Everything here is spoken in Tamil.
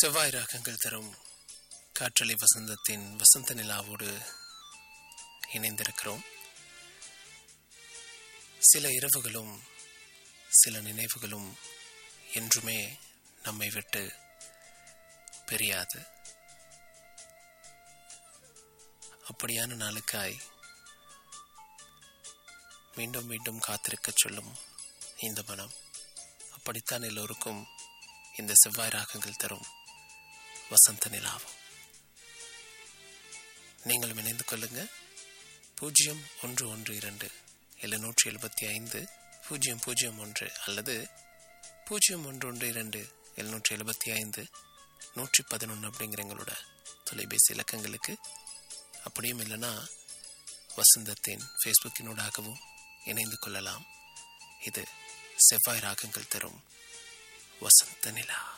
செவ்வாய் ராகங்கள் தரும் காற்றலை வசந்தத்தின் வசந்த நிலாவோடு இணைந்திருக்கிறோம் சில இரவுகளும் சில நினைவுகளும் என்றுமே நம்மை விட்டு பிரியாது அப்படியான நாளுக்காய் மீண்டும் மீண்டும் காத்திருக்கச் சொல்லும் இந்த மனம் அப்படித்தான் எல்லோருக்கும் இந்த செவ்வாய் ராகங்கள் தரும் வசந்த நிலாவும் நீங்கள் இணைந்து கொள்ளுங்க பூஜ்ஜியம் ஒன்று ஒன்று இரண்டு எழுநூற்றி எழுபத்தி ஐந்து பூஜ்ஜியம் பூஜ்ஜியம் ஒன்று அல்லது பூஜ்ஜியம் ஒன்று ஒன்று இரண்டு எழுநூற்றி எழுபத்தி ஐந்து நூற்றி பதினொன்று அப்படிங்கிற எங்களோட தொலைபேசி இலக்கங்களுக்கு அப்படியும் இல்லைன்னா வசந்தத்தின் ஃபேஸ்புக்கினூடாகவும் இணைந்து கொள்ளலாம் இது செவ்வாய் ராகங்கள் தரும் வசந்த நிலா